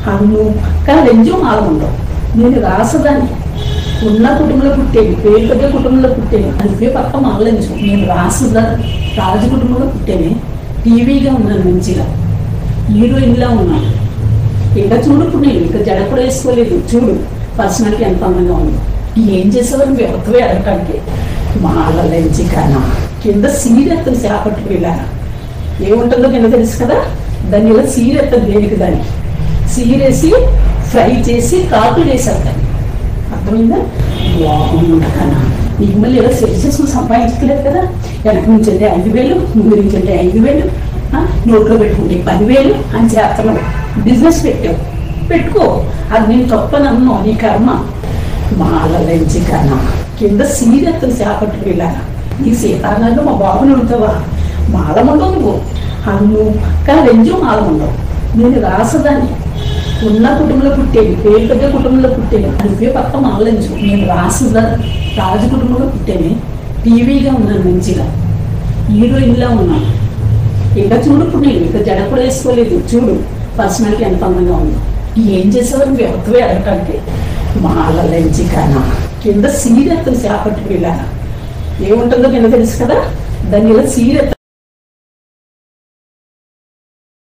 అన్ను కానీ రెంజు మాల ఉండవు నేను రాసదాన్ని ఉన్న కుటుంబంలో పుట్టేది పేరు పెద్ద కుటుంబంలో పుట్టేది అందుకే పక్క మాలంచు నేను రాసదాన్ని రాజు కుటుంబంలో పుట్టేది టీవీగా ఉన్నాను మంచిగా హీరోయిన్లా ఉన్నాను ఇంకా చూడు ఇప్పుడు నేను ఇంకా జడ కూడా వేసుకోలేదు చూడు పర్సనాలిటీ ఎంత అందంగా ఉంది ఏం చేసేవారు వ్యవతవే అడగటానికి మాల లెంచి కానా కింద సీరెత్తను చేపట్టుకు వెళ్ళాను ఏముంటుందో కింద తెలుసు కదా దాన్ని ఇలా సీరెత్తను దేనికి దాన్ని సీరేసి ఫ్రై చేసి కాకులు వేసారు దాన్ని అర్థమైందా బాగుంది కన్నా నీకు మళ్ళీ ఏదో సెట్ చేసుకుని సంపాదించలేదు కదా వెనక నుంచి అంటే ఐదు వేలు ముందు నుంచి అంటే ఐదు వేలు ఆ, నోట్లో పెట్టుకుంటే పదివేలు అని చేస్తున్నావు బిజినెస్ పెట్టావు పెట్టుకో అది నేను తప్పనన్ను నీ కర్మ మాల లెంచి కన్నా కింద సీరెత్తలు చేపట్టుకు వెళ్ళాను నీ సీతారాలు మా బాబుని అడుగుతావా మాల ఉండవు నువ్వు అన్ను కానీ రెంజు మాల ఉండవు నేను రాసదాన్ని ఉన్న కుటుంబంలో పుట్టేది పేరు పెద్ద కుటుంబంలో పుట్టేది అందుకే పక్క మాలంచు నేను రాసుదా రాజు కుటుంబంలో పుట్టేది టీవీగా ఉన్నాను మంచిగా హీరోయిన్లా ఉన్నాను ఇంకా చూడు ఇప్పుడు నేను ఇంకా జడ కూడా వేసుకోలేదు చూడు పర్సనాలిటీ ఎంత అందంగా ఉందో ఏం చేసేవారు వ్యవతవే అడగటానికి మాల లెంచి కానా కింద సీరెత్తను చేపట్టుకు వెళ్ళాను ఏముంటుందో కింద తెలుసు కదా దాన్ని ఇలా సీరెత్త